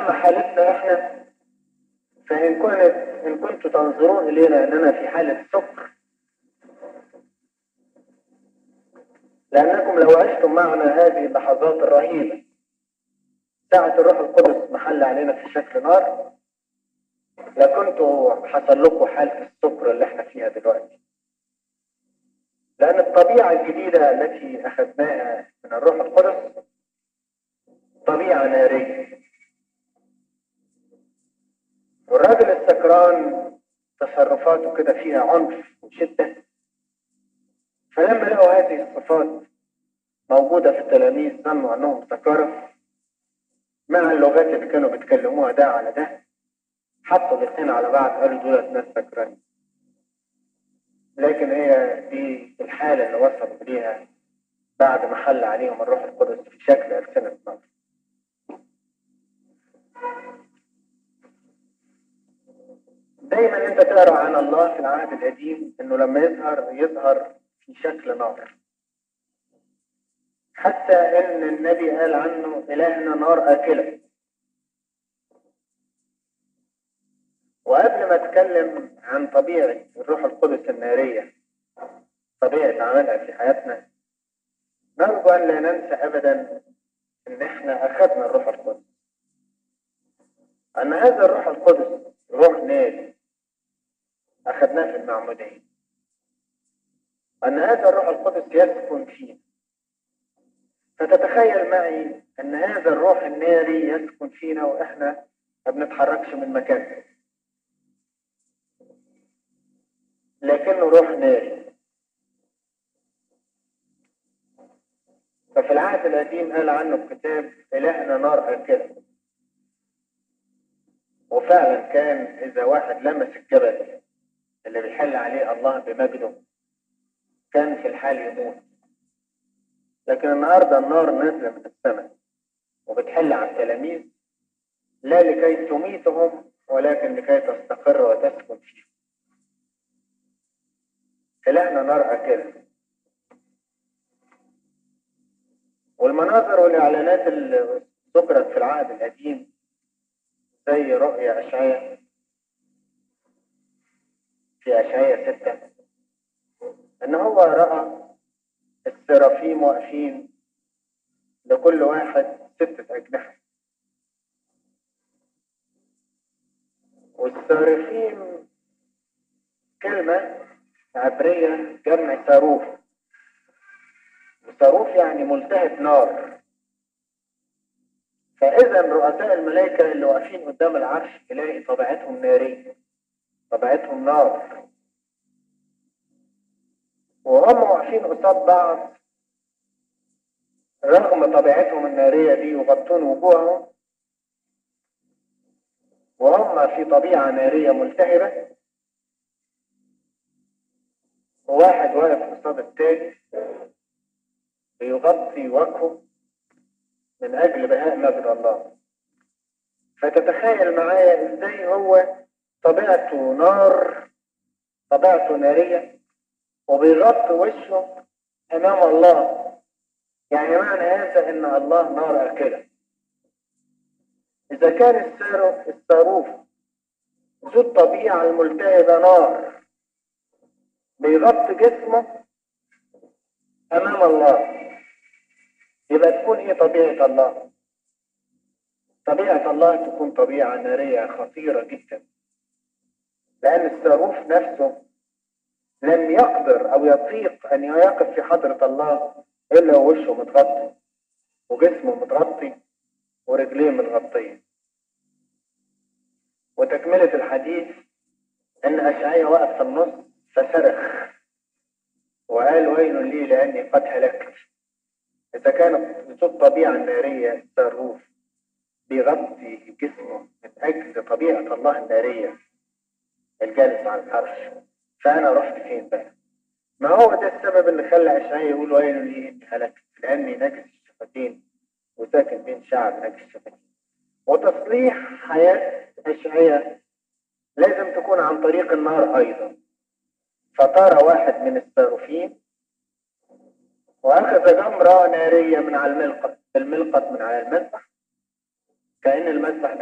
أما حالتنا إحنا فإن كنت إن كنتم تنظرون إلينا أننا في حالة سكر لأنكم لو عشتم معنا هذه اللحظات الرهيبة ساعة الروح القدس محل علينا في شكل نار لكنتوا حصل لكم حالة السكر اللي احنا فيها دلوقتي لأن الطبيعة الجديدة التي أخذناها من الروح القدس طبيعة نارية والراجل السكران تصرفاته كده فيها عنف وشدة فلما لقوا هذه الصفات موجودة في التلاميذ ظنوا أنهم سكارى مع اللغات اللي كانوا بيتكلموها ده على ده حطوا الاثنين على بعض قالوا دول ناس سكران لكن هي دي الحالة اللي وصلوا ليها بعد ما حل عليهم الروح القدس في شكل ألسنة نار دايما انت تقرا عن الله في العهد القديم انه لما يظهر يظهر في شكل نار حتى ان النبي قال عنه الهنا نار اكله وقبل ما اتكلم عن طبيعه الروح القدس الناريه طبيعه عملها في حياتنا نرجو ان لا ننسى ابدا ان احنا اخذنا الروح القدس ان هذا الروح القدس روح ناري اخذناه في المعموديه ان هذا الروح القدس يسكن فينا فتتخيل معي ان هذا الروح الناري يسكن فينا واحنا ما بنتحركش من مكاننا لكنه روح ناري ففي العهد القديم قال عنه الكتاب إلهنا نار أكلة وفعلا كان إذا واحد لمس الجبل اللي بيحل عليه الله بمجده كان في الحال يموت لكن النهاردة النار نازلة من السماء وبتحل على التلاميذ لا لكي تميتهم ولكن لكي تستقر وتسكن فيهم إلهنا نار أكلة والمناظر والإعلانات اللي ذكرت في العهد القديم زي رؤيا أشعية في أشعية ستة إن هو رأى السرافيم واقفين لكل واحد ستة أجنحة والسرافيم كلمة عبرية جمع صاروف وصاروف يعني ملتهب نار فإذا رؤساء الملائكة اللي واقفين قدام العرش تلاقي طبيعتهم نارية طبيعتهم نار وهم واقفين قصاد بعض رغم طبيعتهم النارية دي يغطون وجوههم وهم في طبيعة نارية ملتهبة وواحد واقف قصاد التاني بيغطي وجهه من أجل بهاء مجد الله فتتخيل معايا ازاي هو طبيعته نار طبيعته نارية وبيغطي وشه أمام الله يعني معنى هذا إن الله نار أكلة إذا كان الصاروف ذو الطبيعة الملتهبة نار بيغطي جسمه أمام الله يبقى تكون إيه طبيعة الله؟ طبيعة الله تكون طبيعة نارية خطيرة جدا لأن الصاروف نفسه لم يقدر أو يطيق أن يقف في حضرة الله إلا ووشه متغطي وجسمه متغطي ورجليه متغطية وتكملة الحديث أن أشعية وقف في النص فصرخ وقال ويل لي لأني قد هلكت إذا كانت الطبيعة النارية الصاروف بيغطي جسمه من أجل طبيعة الله النارية الجالس على العرش فأنا رحت فين بقى؟ ما هو ده السبب اللي خلى أشعياء يقول ويل لي إني هلكت لأني نجس الشفتين وساكن بين شعب نجس الشفتين وتصليح حياة أشعياء لازم تكون عن طريق النار أيضا فطار واحد من الصاروفين وأخذ جمرة نارية من على الملقط الملقط من على المسبح كأن المسبح ده